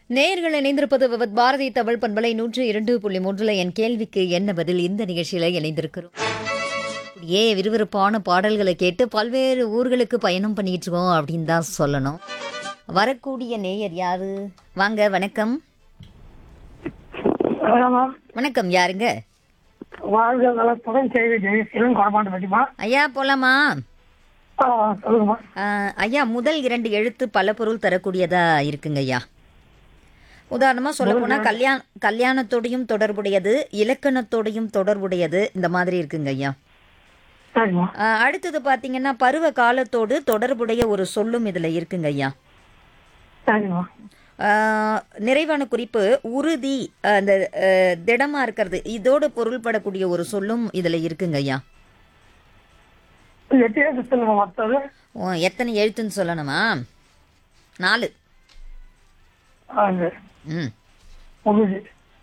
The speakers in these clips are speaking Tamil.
நேயர்கள் இணைந்திருப்பது விவத் பாரதி தமிழ் பண்பலை நூற்று இரண்டு புள்ளி மூன்றுல என் கேள்விக்கு என்ன பதில் இந்த நிகழ்ச்சியில இணைந்திருக்கிறோம் ஏ விறுவிறுப்பான பாடல்களை கேட்டு பல்வேறு ஊர்களுக்கு பயணம் பண்ணிட்டு இருக்கோம் அப்படின்னு தான் சொல்லணும் வரக்கூடிய நேயர் யாரு வாங்க வணக்கம் வணக்கம் வணக்கம் யாருங்க வாழ்க வளத்துடன் செய்தி ஜெயசீலன் கொடமாண்டு பற்றிமா ஐயா போலாமா சொல்லுங்கம்மா ஆஹ், ஐயா முதல் இரண்டு எழுத்து பல பொருள் தரக்கூடியதா இருக்குங்க ஐயா உதாரணமா சொல்ல போனா கல்யாண கல்யாணத்தோடையும் தொடர்புடையது இலக்கணத்தோடையும் தொடர்புடையது இந்த மாதிரி இருக்குங்க ஐயா சரிம்மா ஆஹ், அடுத்தது பாத்தீங்கன்னா பருவ காலத்தோடு தொடர்புடைய ஒரு சொல்லும் இதுல இருக்குங்க ஐயா சரிம்மா ஆஹ், நிறைவான குறிப்பு உறுதி ஆஹ், அந்த ஆஹ், திடமா இருக்கிறது இதோடு பொருள்படக்கூடிய ஒரு சொல்லும் இதுல இருக்குங்க ஐயா எட்டு எழுத்து சொல்லுங்க மொத்தது ஓ, எத்தனை எழுத்துன்னு சொல்லணுமா நாலு அது ம் உறுதி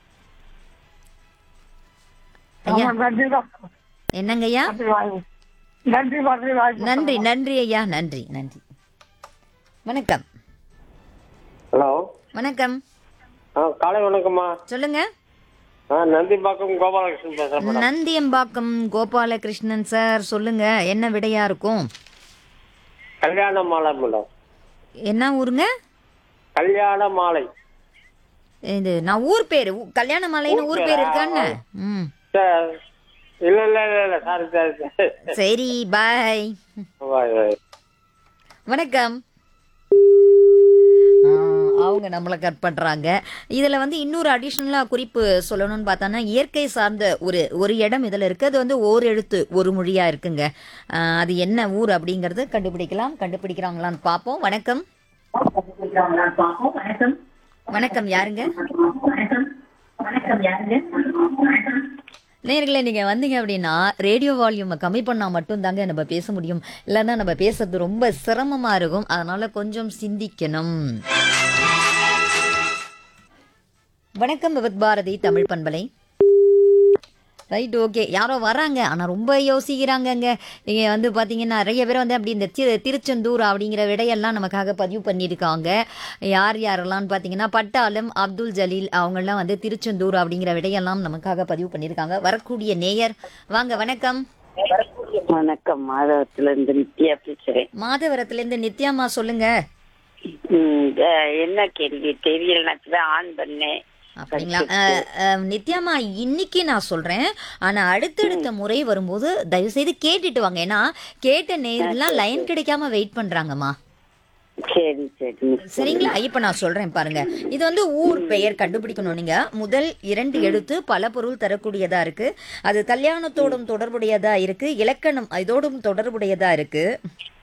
ஐயா. ஆமா, நன்றி தான் என்னங்க ஐயா நன்றி வாய்ப்பு நன்றி நன்றி வாய்ப்பு நன்றி நன்றி ஐயா நன்றி நன்றி வணக்கம் ஹலோ வணக்கம் ஆ காலை வணக்கம்மா சொல்லுங்க ஆ நந்திம்பாக்கம் கோபாலகிருஷ்ணன் பேசுகிறேன் மேடம் நந்தியம்பாக்கம் கோபாலகிருஷ்ணன் சார் சொல்லுங்க என்ன விடையா இருக்கும் கல்யாண மாலை மேடம் என்ன ஊருங்க கல்யாண மாலை இது நான் ஊர் பேரு ஊ- கல்யாண மாலைன்னு ஊர் பேர் இருக்கான்னு ம் சார் இல்லை இல்லை இல்லை இல்லை சாரி சாரி சாரி சரி பாய் பாய் பாய் வணக்கம் ஆ, அவங்க நம்மளை கட் பண்ணுறாங்க இதில் வந்து இன்னொரு அடிஷ்னலாக குறிப்பு சொல்லணும்னு பார்த்தோன்னா இயற்கை சார்ந்த ஒரு ஒரு இடம் இதில் இருக்குது அது வந்து ஓர் எழுத்து ஒரு மொழியாக இருக்குங்க ஆ, அது என்ன ஊர் அப்படிங்கிறது கண்டுபிடிக்கலாம் கண்டுபிடிக்கிறாங்களான்னு பார்ப்போம் வணக்கம் வணக்கம் யாருங்க நேர்களே நீங்க வந்தீங்க அப்படின்னா ரேடியோ வால்யூமை கம்மி பண்ணா மட்டும் தாங்க நம்ம பேச முடியும் இல்லைன்னா நம்ம பேசுறது ரொம்ப சிரமமா இருக்கும் அதனால கொஞ்சம் சிந்திக்கணும் வணக்கம் விவத் பாரதி தமிழ் பண்பலை ரைட் ஓகே யாரோ வராங்க ஆனால் ரொம்ப யோசிக்கிறாங்கங்க இங்கே வந்து பார்த்தீங்கன்னா நிறைய பேர் வந்து அப்படி இந்த தி- திருச்செந்தூர் அப்படிங்கிற விடையெல்லாம் நமக்காக பதிவு பண்ணியிருக்காங்க யார் யாரெல்லாம்னு பார்த்தீங்கன்னா பட்டாளம் அப்துல் ஜலீல் அவங்கெல்லாம் வந்து திருச்செந்தூர் அப்படிங்கிற விடையெல்லாம் நமக்காக பதிவு பண்ணியிருக்காங்க வரக்கூடிய நேயர் வாங்க வணக்கம் வணக்கம் மாதவத்துல இருந்து நித்யா பேசுறேன் மாதவரத்துலேருந்து நித்யாமா சொல்லுங்க ம், அஹ், என்ன கேள்வி தெரியலனாச்சுதான் ஆன் பண்ணேன் அப்படிங்களா அஹ், அஹ், நித்யாமா இன்னைக்கு நான் சொல்றேன் ஆனா அடுத்தடுத்த முறை வரும்போது தயவு செய்து கேட்டுட்டு வாங்க ஏன்னா கேட்ட நேயர்கள்லாம் லைன் கிடைக்காம வெயிட் பண்றாங்கம்மா சரி சரி சரிங்களா இப்ப நான் சொல்றேன் பாருங்க இது வந்து ஊர் பெயர் கண்டுபிடிக்கணும் நீங்க முதல் இரண்டு எழுத்து பல பொருள் தரக்கூடியதா இருக்கு அது கல்யாணத்தோடும் தொடர்புடையதா இருக்கு இலக்கணம் இதோடும் தொடர்புடையதா இருக்கு